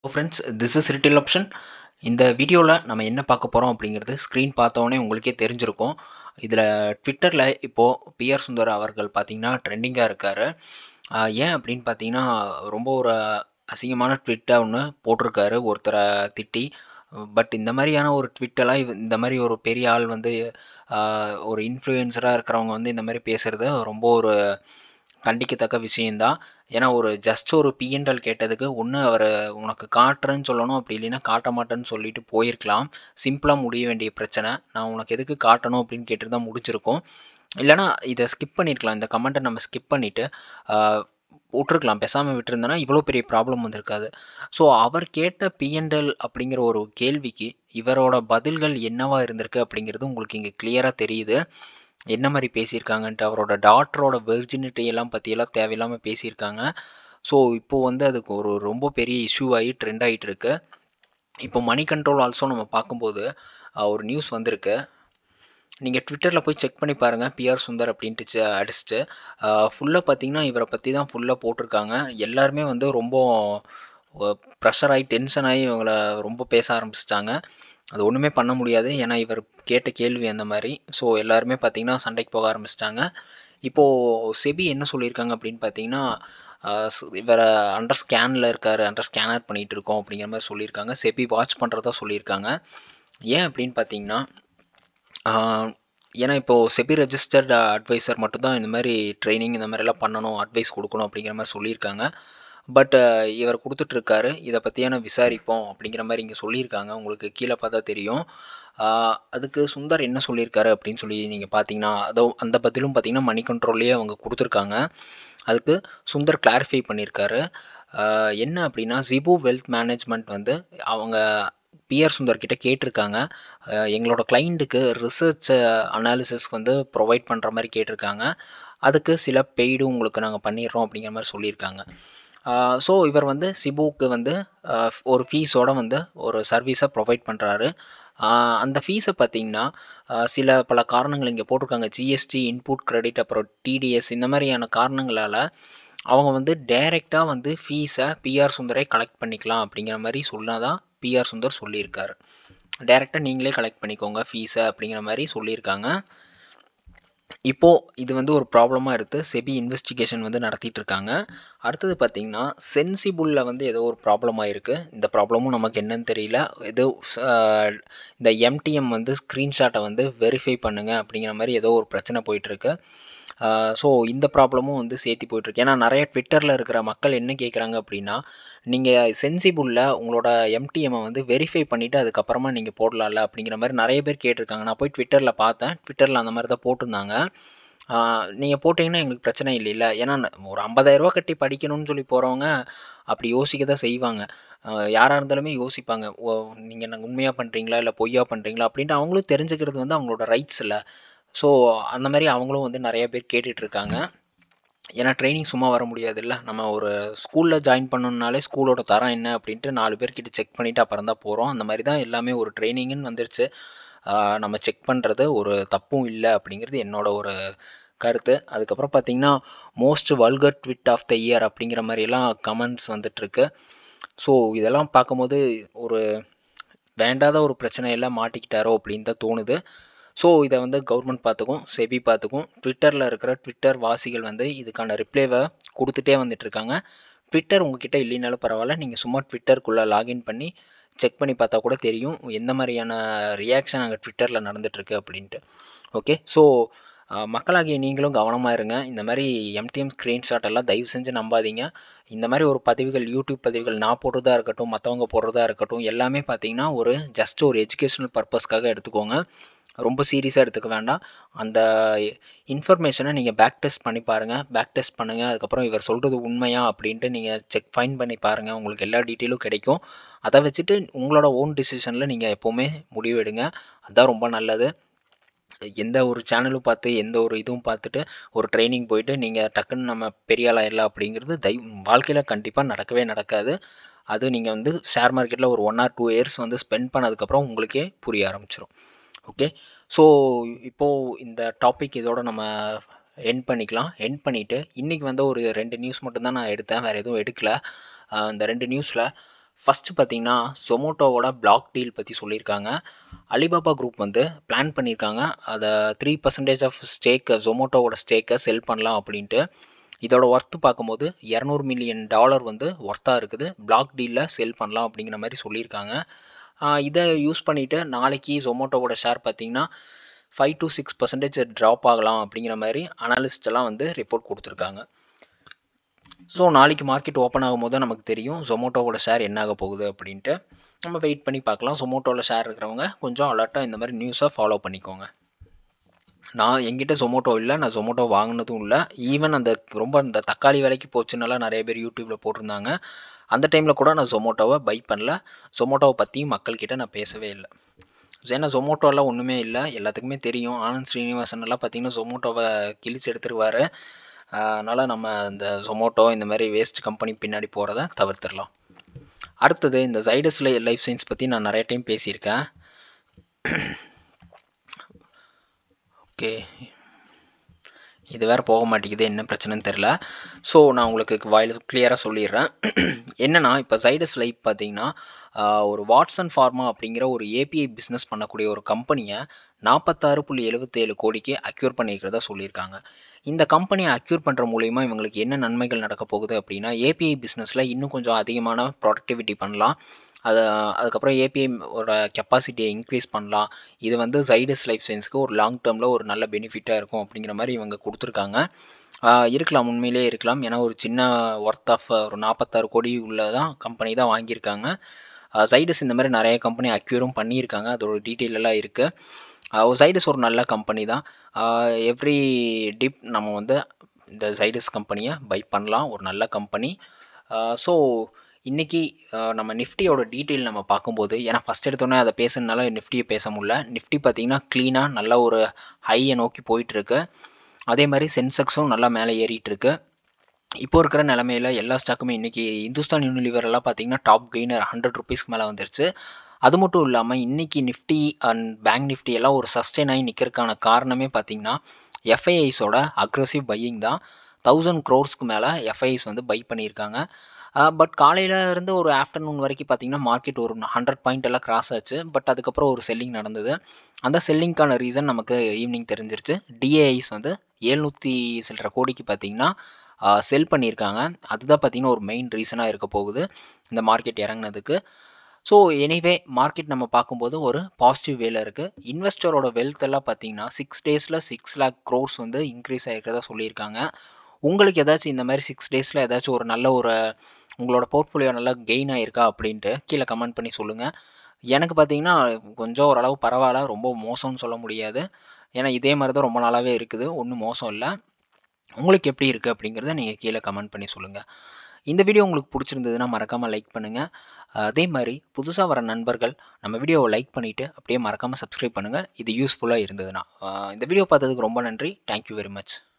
friends this is riddle option இந்த வீடியோவில் நம்ம என்ன பார்க்க போகிறோம் அப்படிங்கிறது ஸ்க்ரீன் பார்த்தோன்னே உங்களுக்கே தெரிஞ்சிருக்கும் இதில் ட்விட்டரில் இப்போது பிஆர் சுந்தர் அவர்கள் பார்த்திங்கன்னா ட்ரெண்டிங்காக இருக்கார் ஏன் அப்படின்னு பார்த்தீங்கன்னா ரொம்ப ஒரு அசிங்கமான ட்விட்டாக ஒன்று போட்டிருக்காரு ஒருத்தரை திட்டி பட் இந்த மாதிரியான ஒரு ட்விட்டெல்லாம் இவ இந்த மாதிரி ஒரு பெரிய ஆள் வந்து ஆஹ், ஒரு இன்ஃப்ளூயன்சராக இருக்கிறவங்க வந்து இந்த மாதிரி பேசுகிறது ரொம்ப ஒரு கண்டிக்கத்தக்க விஷயந்தான் ஏன்னா ஒரு ஜஸ்ட் ஒரு பிஎன்எல் கேட்டதுக்கு ஒன்று அவர் உனக்கு காட்டுறேன்னு சொல்லணும் அப்படி இல்லைன்னா காட்ட மாட்டேன்னு சொல்லிட்டு போயிருக்கலாம் சிம்பிளாக முடிய வேண்டிய பிரச்சனை நான் உனக்கு எதுக்கு காட்டணும் அப்படின்னு கேட்டு தான் முடிச்சிருக்கோம் இல்லைனா இதை ஸ்கிப் பண்ணியிருக்கலாம் இந்த கமெண்ட்டை நம்ம ஸ்கிப் பண்ணிவிட்டு விட்டுருக்கலாம் பேசாமல் விட்டுருந்தேன்னா இவ்வளோ பெரிய ப்ராப்ளம் வந்திருக்காது ஸோ அவர் கேட்ட பிஎன்எல் அப்படிங்கிற ஒரு கேள்விக்கு இவரோட பதில்கள் என்னவா இருந்திருக்கு அப்படிங்கிறது உங்களுக்கு இங்கே கிளியராக தெரியுது என்ன மாதிரி பேசியிருக்காங்கன்ட்டு அவரோட டாக்டரோட வெர்ஜினிட்டி எல்லாம் பற்றியெல்லாம் தேவையில்லாமல் பேசியிருக்காங்க ஸோ இப்போ வந்து அதுக்கு ஒரு ரொம்ப பெரிய இஷ்யூ ஆகி ட்ரெண்ட் ஆகிட்டு இருக்கு இப்போ மணி கண்ட்ரோல் ஆல்சோ நம்ம பார்க்கும்போது அஹ், ஒரு நியூஸ் வந்திருக்கு நீங்கள் ட்விட்டரில் போய் செக் பண்ணி பாருங்கள் பிஆர் சுந்தர் அப்படின்ட்டு செ- அடிச்சுட்டு ஃபுல்லாக பார்த்தீங்கன்னா இவரை பற்றி தான் ஃபுல்லாக போட்டிருக்காங்க எல்லாருமே வந்து ரொம்ப ப்ரெஷர் ஆகி டென்ஷன் ஆகி இவங்கள ரொம்ப பேச ஆரம்பிச்சிட்டாங்க அது ஒன்றுமே பண்ண முடியாது ஏன்னா இவர் கேட்ட கேள்வி அந்த மாதிரி ஸோ எல்லாருமே பார்த்தீங்கன்னா சண்டைக்கு போக ஆரம்பிச்சிட்டாங்க இப்போது செபி என்ன சொல்லியிருக்காங்க அப்படின்னு பார்த்தீங்கன்னா ஆஹ் ஸ்- இவரை அண்டர் ஸ்கேனில் இருக்கார் அண்டர் ஸ்கேனர் பண்ணிகிட்டு இருக்கோம் அப்படிங்கிற மாதிரி சொல்லியிருக்காங்க செபி வாட்ச் பண்ணுறதா சொல்லியிருக்காங்க ஏன் அப்படின்னு பார்த்தீங்கன்னா ஆஹ் ஏன்னா இப்போது செபி ரெஜிஸ்டர்ட் அட்வைசர் மட்டும்தான் இந்த மாதிரி ட்ரைனிங் இந்த மாதிரிலாம் பண்ணணும் அட்வைஸ் கொடுக்கணும் அப்படிங்கிற மாதிரி சொல்லியிருக்காங்க பட் இவர் கொடுத்துட்ருக்காரு இதை பற்றியான விசாரிப்போம் அப்படிங்கிற மாதிரி இங்கே சொல்லியிருக்காங்க உங்களுக்கு கீழே பார்த்தா தெரியும் ஆஹ் அதுக்கு சுந்தர் என்ன சொல்லியிருக்காரு அப்படின்னு சொல்லி நீங்கள் பார்த்தீங்கன்னா அதோ அந்த பதிலும் பார்த்தீங்கன்னா மணி கண்ட்ரோல்லையே அவங்க கொடுத்துருக்காங்க அதுக்கு சுந்தர் கிளாரிஃபை பண்ணியிருக்காரு ஆஹ் என்ன அப்படின்னா ஜிபு வெல்த் மேனேஜ்மெண்ட் வந்து அவங்க பிஆர் சுந்தர் கிட்ட கேட்டிருக்காங்க ஆஹ் எங்களோட கிளைண்ட்டுக்கு ரிசர்ச் அனாலிசிஸ் வந்து ப்ரொவைட் பண்ணுற மாதிரி கேட்டிருக்காங்க அதுக்கு சில பெய்டும் உங்களுக்கு நாங்கள் பண்ணிடுறோம் அப்படிங்கிற மாதிரி சொல்லியிருக்காங்க ஸோ இவர் வந்து சிபுவுக்கு வந்து ஆஹ் ஒரு ஃபீஸோட வந்து ஒரு சர்வீஸை ப்ரொவைட் பண்ணுறாரு அந்த ஃபீஸை பார்த்தீங்கன்னா ஆஹ் சில பல காரணங்கள் இங்கே போட்டிருக்காங்க ஜிஎஸ்டி இன்புட் கிரெடிட் அப்புறம் டிடிஎஸ் இந்த மாதிரியான காரணங்களால் அவங்க வந்து டைரெக்டாக வந்து ஃபீஸை பிஆர் சுந்தரை கலெக்ட் பண்ணிக்கலாம் அப்படிங்கிற மாதிரி சொன்னதான் பிஆர் சுந்தர் சொல்லியிருக்காரு டைரெக்டாக நீங்களே கலெக்ட் பண்ணிக்கோங்க ஃபீஸை அப்படிங்கிற மாதிரி சொல்லியிருக்காங்க இப்போது இது வந்து ஒரு ப்ராப்ளமாக எடுத்து செபி இன்வெஸ்டிகேஷன் வந்து நடத்திட்டு இருக்காங்க அடுத்தது பார்த்தீங்கன்னா சென்சிபுளில் வந்து ஏதோ ஒரு ப்ராப்ளமாக இருக்குது இந்த ப்ராப்ளமும் நமக்கு என்னன்னு தெரியல ஏதோ ஆஹ், இந்த எம்டிஎம் வந்து ஸ்க்ரீன்ஷாட்டை வந்து வெரிஃபை பண்ணுங்க அப்படிங்கிற மாதிரி ஏதோ ஒரு பிரச்சனை போயிட்டுருக்கு ஸோ இந்த ப்ராப்ளமும் வந்து சேர்த்து போயிட்டுருக்கு ஏன்னா நிறைய ட்விட்டரில் இருக்கிற மக்கள் என்ன கேட்குறாங்க அப்படின்னா நீங்கள் சென்சிபுளில் உங்களோட எம்டிஎம்மை வந்து வெரிஃபை பண்ணிவிட்டு அதுக்கப்புறமா நீங்கள் போடலாம்ல அப்படிங்கிற மாதிரி நிறைய பேர் கேட்டிருக்காங்க நான் போய் ட்விட்டரில் பார்த்தேன் ட்விட்டரில் அந்த மாதிரி தான் போட்டிருந்தாங்க நீங்கள் போட்டிங்கன்னா எங்களுக்கு பிரச்சனை இல்லைல்ல ஏன்னா ந- ஒரு 50000 ரூபாய் கட்டி படிக்கணும்னு சொல்லி போகிறவங்க அப்படி யோசிக்க தான் செய்வாங்க யாராக இருந்தாலுமே யோசிப்பாங்க ஓ நீங்கள் நாங்கள் உண்மையாக பண்ணுறீங்களா இல்லை பொய்யா பண்ணுறீங்களா அப்படின்ட்டு அவங்களும் தெரிஞ்சுக்கிறது வந்து அவங்களோட ரைட்ஸ் இல்லை ஸோ அந்த மாதிரி அவங்களும் வந்து நிறைய பேர் கேட்டுட்டு இருக்காங்க ஏன்னா ட்ரைனிங் சும்மா வர முடியாதுல்ல நம்ம ஒரு ஸ்கூலில் ஜாயின் பண்ணணுன்னாலே ஸ்கூலோட தரம் என்ன அப்படின்ட்டு நாலு பேர்கிட்ட செக் பண்ணிவிட்டு அப்புறம் தான் போகிறோம் அந்த மாதிரி தான் எல்லாமே ஒரு ட்ரைனிங்குன்னு வந்துருச்சு ஆஹ் நம்ம செக் பண்ணுறது ஒரு தப்பும் இல்லை அப்படிங்கிறது என்னோட ஒரு கருத்து அதுக்கப்புறம் பார்த்தீங்கன்னா most vulgar tweet of the year அப்படிங்கிற மாதிரிலாம் கமெண்ட்ஸ் வந்துட்டுருக்கு ஸோ இதெல்லாம் பார்க்கும்போது ஒரு வேண்டாத ஒரு பிரச்சனையெல்லாம் மாட்டிக்கிட்டாரோ அப்படின்னு தான் தோணுது ஸோ இதை வந்து கவர்மெண்ட் பார்த்துக்கும் செபி பார்த்துக்கும் ட்விட்டரில் இருக்கிற ட்விட்டர் வாசிகள் வந்து இதுக்கான ரிப்ளைவை கொடுத்துட்டே வந்துட்டு இருக்காங்க ட்விட்டர் உங்ககிட்ட இல்லைனாலும் பரவாயில்ல நீங்கள் சும்மா ட்விட்டருக்குள்ளே லாகின் பண்ணி செக் பண்ணி பார்த்தா கூட தெரியும் எந்த மாதிரியான ரியாக்ஷன் அங்கே ட்விட்டரில் நடந்துட்டுருக்கு அப்படின்ட்டு ஓகே ஸோ மக்களாகிய நீங்களும் கவனமாக இருங்க இந்த மாதிரி எம்டிஎம் ஸ்க்ரீன்ஷாட் எல்லாம் தயவு செஞ்சு நம்பாதீங்க இந்த மாதிரி ஒரு பதிவுகள் யூடியூப் பதிவுகள் நான் போடுறதா இருக்கட்டும் மற்றவங்க போடுறதா இருக்கட்டும் எல்லாமே பார்த்தீங்கன்னா ஒரு ஜஸ்ட் ஒரு எஜுகேஷனல் பர்பஸ்க்காக எடுத்துக்கோங்க ரொம்ப சீரியஸாக எடுத்துக்க வேண்டாம் அந்த இன்ஃபர்மேஷனை நீங்கள் பேக் டெஸ்ட் பண்ணி பாருங்கள் பேக் டெஸ்ட் பண்ணுங்கள் அதுக்கப்புறம் இவர் சொல்கிறது உண்மையா அப்படின்ட்டு நீங்கள் செக் ஃபைன் பண்ணி பாருங்கள் உங்களுக்கு எல்லா டீட்டெயிலும் கிடைக்கும் அதை வச்சுட்டு உங்களோட ஓன் டிசிஷனில் நீங்கள் எப்போவுமே முடிவு எடுங்க அதுதான் ரொம்ப நல்லது எந்த ஒரு சேனலும் பார்த்து எந்த ஒரு இதுவும் பார்த்துட்டு ஒரு ட்ரைனிங் போயிட்டு நீங்கள் டக்குன்னு நம்ம பெரிய ஆள் ஆயிடலாம் அப்படிங்கிறது தை வாழ்க்கையில் கண்டிப்பாக நடக்கவே நடக்காது அது நீங்கள் வந்து ஷேர் மார்க்கெட்டில் ஒரு ஒன் ஆர் டூ இயர்ஸ் வந்து ஸ்பெண்ட் பண்ணதுக்கப்புறம் உங்களுக்கே புரிய ஆரம்பிச்சிடும் ஓகே ஸோ இப்போது இந்த டாபிக் இதோட நம்ம எண்ட் பண்ணிக்கலாம் எண்ட் பண்ணிவிட்டு இன்றைக்கி வந்து ஒரு ரெண்டு நியூஸ் மட்டும்தான் நான் எடுத்தேன் வேறு எதுவும் எடுக்கல ஆஹ் இந்த ரெண்டு நியூஸில் ஃபஸ்ட்டு பார்த்தீங்கன்னா சொமோட்டோவோட பிளாக் டீல் பற்றி சொல்லியிருக்காங்க அலிபாபா குரூப் வந்து பிளான் பண்ணியிருக்காங்க அதை த்ரீ பர்சன்டேஜ் ஆஃப் ஸ்டேக்கை ஜொமோட்டோவோட ஸ்டேக்கை செல் பண்ணலாம் அப்படின்ட்டு இதோட ஒர்த்து பார்க்கும்போது இரநூறு மில்லியன் டாலர் வந்து ஒர்த்தாக இருக்குது பிளாக் டீலில் செல் பண்ணலாம் அப்படிங்கிற மாதிரி சொல்லியிருக்காங்க இதை யூஸ் பண்ணிவிட்டு நாளைக்கு ஜொமோட்டோவோட ஷேர் பார்த்தீங்கன்னா five to six percentage drop ஆகலாம் அப்படிங்கிற மாதிரி அனாலிஸ்ட் எல்லாம் வந்து ரிப்போர்ட் கொடுத்துருக்காங்க ஸோ நாளைக்கு மார்க்கெட் ஓப்பன் ஆகும்போது நமக்கு தெரியும் ஜொமோட்டோவோட ஷேர் என்ன ஆக போகுது அப்படின்ட்டு நம்ம வெயிட் பண்ணி பார்க்கலாம் ஜொமோட்டோவில் ஷேர் இருக்கிறவங்க கொஞ்சம் அலர்ட்டாக இந்த மாதிரி நியூஸை ஃபாலோ பண்ணிக்கோங்க நான் எங்கிட்ட ஜொமோட்டோ இல்லை நான் ஜொமோட்டோ வாங்கினதும் இல்லை ஈவன் அந்த ரொம்ப இந்த தக்காளி விலைக்கு போச்சுன்னால நிறைய பேர் யூடியூப்பில் போட்டிருந்தாங்க அந்த டைமில் கூட நான் ஜொமோட்டோவை பை பண்ணல ஜொமோட்டோவை பற்றியும் மக்கள்கிட்ட நான் பேசவே இல்லை ஏன்னா ஜொமோட்டோலாம் ஒன்றுமே இல்லை எல்லாத்துக்குமே தெரியும் ஆனந்த் ஸ்ரீனிவாசன் எல்லாம் பார்த்தீங்கன்னா ஜொமோட்டோவை கிழிச்சு எடுத்துருவார் அதனால் நம்ம இந்த ஜொமோட்டோ இந்த மாதிரி வேஸ்ட் கம்பெனி பின்னாடி போகிறத தவிர்த்துடலாம் அடுத்தது இந்த ஜைடஸ் லைஃப் சயின்ஸ் பற்றி நான் நிறைய டைம் பேசியிருக்கேன் ஓகே இது வேறு போக மாட்டேங்குது என்ன பிரச்சனைன்னு தெரில ஸோ நான் உங்களுக்கு வாயில் கிளியராக சொல்லிடுறேன் என்னென்னா இப்போ ஜைடஸ் லைஃப் பார்த்தீங்கன்னா ஒரு வாட்ஸன் ஃபார்மா அப்படிங்கிற ஒரு ஏபிஐ பிஸ்னஸ் பண்ணக்கூடிய ஒரு கம்பெனியை நாற்பத்தாறு புள்ளி எழுபத்தேழு கோடிக்கு அக்யூர் பண்ணியிருக்கிறதா சொல்லியிருக்காங்க இந்த கம்பெனியை அக்யூர் பண்ணுற மூலிமா இவங்களுக்கு என்ன நன்மைகள் நடக்க போகுது அப்படின்னா ஏபிஐ பிஸ்னஸில் இன்னும் கொஞ்சம் அதிகமான ப்ரொடக்டிவிட்டி பண்ணலாம் அதை அதுக்கப்புறம் ஏபிஐயோட கெப்பாசிட்டியை இன்க்ரீஸ் பண்ணலாம் இது வந்து ஜைடஸ் லைஃப் சயின்ஸ்க்கு ஒரு லாங் டேர்மில் ஒரு நல்ல பெனிஃபிட்டாக இருக்கும் அப்படிங்கிற மாதிரி இவங்க கொடுத்துருக்காங்க இருக்கலாம் உண்மையிலே இருக்கலாம் ஏன்னா ஒரு சின்ன ஒர்த் ஆஃப் ஒரு நாற்பத்தாறு கோடி உள்ள தான் கம்பெனி தான் வாங்கியிருக்காங்க ஜைடஸ் இந்த மாதிரி நிறைய கம்பெனி அக்யூரும் பண்ணியிருக்காங்க அதோட டீட்டெயில் எல்லாம் இருக்குது ஜைடஸ் ஒரு நல்ல கம்பெனி தான் எவ்ரி டிப் நம்ம வந்து இந்த ஜைடஸ் கம்பெனியை பை பண்ணலாம் ஒரு நல்ல கம்பெனி ஸோ இன்றைக்கி நம்ம நிஃப்டியோட டீட்டெயில் நம்ம பார்க்கும்போது ஏன்னா ஃபஸ்ட் எடுத்தோன்னே அதை பேசுனால நிஃப்டியை பேச முடியல நிஃப்டி பார்த்திங்கன்னா க்ளீனாக நல்ல ஒரு ஹையை நோக்கி போயிட்டுருக்கு அதே மாதிரி சென்செக்ஸும் நல்லா மேலே ஏறிட்டுருக்கு இப்போ இருக்கிற நிலமையில் எல்லா ஸ்டாக்குமே இன்றைக்கி இந்துஸ்தான் யூனிலிவர் எல்லாம் பார்த்தீங்கன்னா டாப் கெய்னர் ஹண்ட்ரட் ருபீஸ்க்கு மேலே வந்துருச்சு அது மட்டும் இல்லாமல் இன்றைக்கி நிஃப்டி அண்ட் பேங்க் நிஃப்டி எல்லாம் ஒரு சஸ்டெயின் ஆகி நிற்கிறதுக்கான காரணமே பார்த்திங்கன்னா எஃப்ஐஐஸோட அக்ரஸிவ் பையிங் தான் தௌசண்ட் க்ரோர்ஸ்க்கு மேலே எஃப்ஐஐஸ் வந்து பை பண்ணியிருக்காங்க பட் காலையில் இருந்து ஒரு ஆஃப்டர்நூன் வரைக்கும் பார்த்தீங்கன்னா மார்க்கெட் ஒரு ஹண்ட்ரட் பாயிண்ட் எல்லாம் கிராஸ் ஆச்சு பட் அதுக்கப்புறம் ஒரு செல்லிங் நடந்தது அந்த செல்லிங்க்கான ரீசன் நமக்கு ஈவினிங் தெரிஞ்சிருச்சு டிஏஐஸ் வந்து ஏழ்நூற்றி சில்லற கோடிக்கு பார்த்தீங்கன்னா செல் பண்ணியிருக்காங்க அதுதான் பார்த்தீங்கன்னா ஒரு மெயின் ரீசனாக இருக்க போகுது இந்த மார்க்கெட் இறங்கினதுக்கு ஸோ எனிவே மார்க்கெட் நம்ம பார்க்கும்போது ஒரு பாசிட்டிவ் வேல இருக்குது இன்வெஸ்டரோட வெல்த் எல்லாம் பார்த்தீங்கன்னா சிக்ஸ் டேஸில் சிக்ஸ் லேக் க்ரோர்ஸ் வந்து இன்க்ரீஸ் ஆகிருக்கிறதா சொல்லியிருக்காங்க உங்களுக்கு ஏதாச்சும் இந்த மாதிரி சிக்ஸ் டேஸில் ஏதாச்சும் ஒரு நல்ல ஒரு உங்களோட போர்ட்ஃபோலியோ நல்லா கெயின் ஆகிருக்கா அப்படின்ட்டு கீழே கமெண்ட் பண்ணி சொல்லுங்கள் எனக்கு பார்த்தீங்கன்னா கொஞ்சம் ஓரளவு பரவாயில்ல ரொம்ப மோசம்னு சொல்ல முடியாது ஏன்னா இதே மாதிரி தான் ரொம்ப நாளாகவே இருக்குது ஒன்றும் மோசம் இல்லை உங்களுக்கு எப்படி இருக்குது அப்படிங்கிறத நீங்கள் கீழே கமெண்ட் பண்ணி சொல்லுங்கள் இந்த வீடியோ உங்களுக்கு பிடிச்சிருந்ததுன்னா மறக்காமல் லைக் பண்ணுங்கள் அதே மாதிரி புதுசாக வர நண்பர்கள் நம்ம வீடியோவை லைக் பண்ணிவிட்டு அப்படியே மறக்காமல் சப்ஸ்கிரைப் பண்ணுங்கள் இது யூஸ்ஃபுல்லாக இருந்ததுன்னா இந்த வீடியோ பார்த்ததுக்கு ரொம்ப நன்றி தேங்க்யூ வெரி மச்